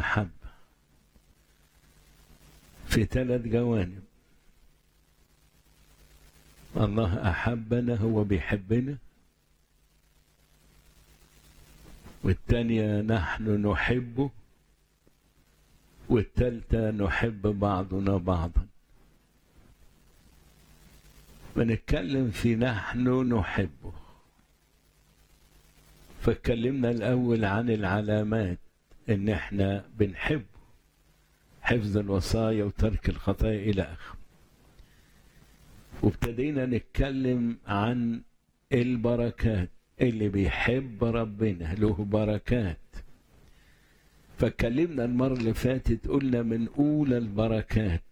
المحبة في ثلاث جوانب الله أحبنا هو بيحبنا والتانية نحن نحبه والتالتة نحب بعضنا بعضا بنتكلم في نحن نحبه فاتكلمنا الأول عن العلامات إن إحنا بنحبه حفظ الوصايا وترك الخطايا إلى آخره وابتدينا نتكلم عن البركات اللي بيحب ربنا له بركات فاتكلمنا المرة اللي فاتت قلنا من أولى البركات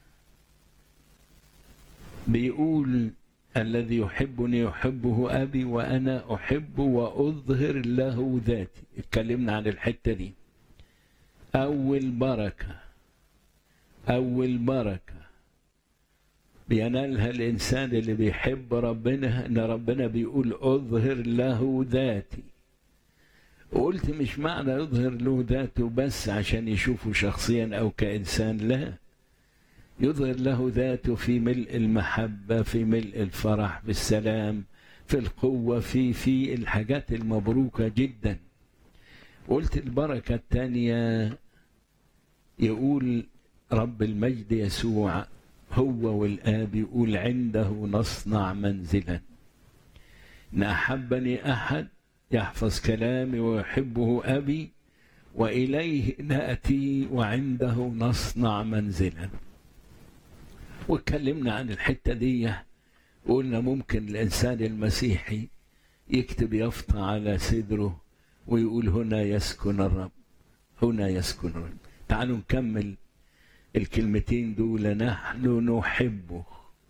بيقول الذي يحبني يحبه أبي وأنا أحب وأظهر له ذاتي اتكلمنا عن الحتة دي أول بركة أول بركة بينالها الإنسان اللي بيحب ربنا إن ربنا بيقول أظهر له ذاتي وقلت مش معنى يظهر له ذاته بس عشان يشوفه شخصيا أو كإنسان لا يظهر له ذاته في ملء المحبة في ملء الفرح بالسلام في القوة في في الحاجات المبروكة جدا قلت البركة الثانية يقول رب المجد يسوع هو والآب يقول عنده نصنع منزلا إن أحبني أحد يحفظ كلامي ويحبه أبي وإليه نأتي وعنده نصنع منزلا واتكلمنا عن الحتة دي وقلنا ممكن الإنسان المسيحي يكتب يافطة على صدره ويقول هنا يسكن الرب هنا يسكن الرب تعالوا نكمل الكلمتين دول نحن نحبه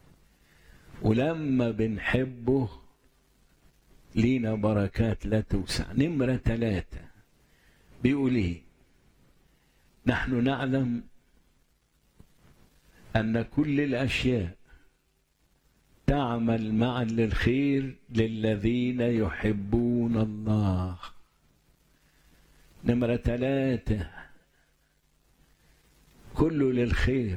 ولما بنحبه لينا بركات لا توسع نمرة ثلاثة بيقول ايه نحن نعلم أن كل الأشياء تعمل معا للخير للذين يحبون الله نمرة ثلاثة كله للخير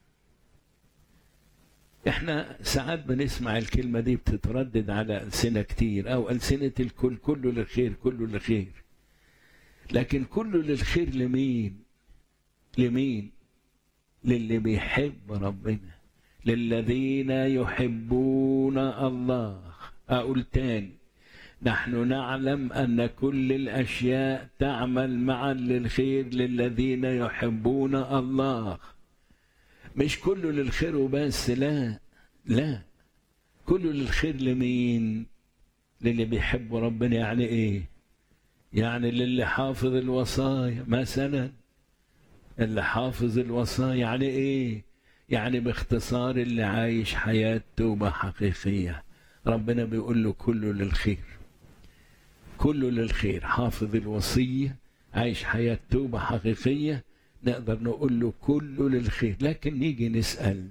احنا ساعات بنسمع الكلمة دي بتتردد على ألسنة كتير أو ألسنة الكل كله للخير كله للخير لكن كله للخير لمين لمين للي بيحب ربنا للذين يحبون الله أقول تاني نحن نعلم أن كل الأشياء تعمل معا للخير للذين يحبون الله مش كله للخير وبس لا لا كله للخير لمين للي بيحب ربنا يعني ايه يعني للي حافظ الوصايا مثلا اللي حافظ الوصايا يعني ايه يعني باختصار اللي عايش حياة توبة حقيقية ربنا بيقول له كله للخير كله للخير حافظ الوصية عايش حياة توبة حقيقية نقدر نقول له كله للخير لكن نيجي نسأل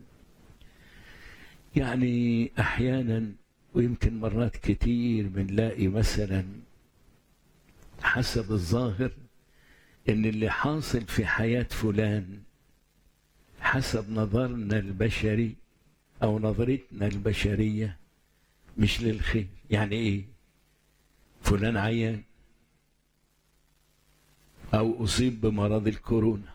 يعني أحيانا ويمكن مرات كتير بنلاقي مثلا حسب الظاهر ان اللي حاصل في حياة فلان حسب نظرنا البشري او نظرتنا البشرية مش للخير يعني ايه فلان عيان او اصيب بمرض الكورونا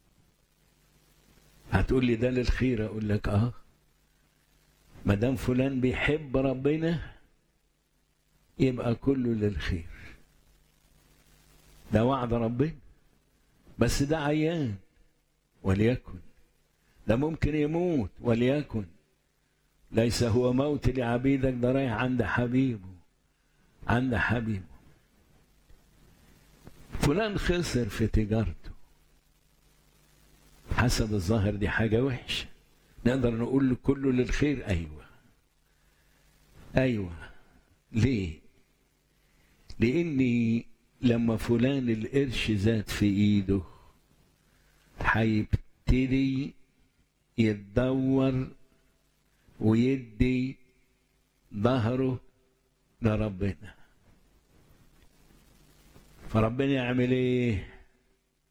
هتقول لي ده للخير اقول لك اه ما دام فلان بيحب ربنا يبقى كله للخير ده وعد ربنا بس ده عيان وليكن ده ممكن يموت وليكن ليس هو موت لعبيدك ده رايح عند حبيبه عند حبيبه فلان خسر في تجارته حسب الظاهر دي حاجة وحشة نقدر نقول له كله للخير أيوة أيوة ليه لأني لما فلان القرش زاد في ايده هيبتدي يتدور ويدي ظهره لربنا فربنا يعمل ايه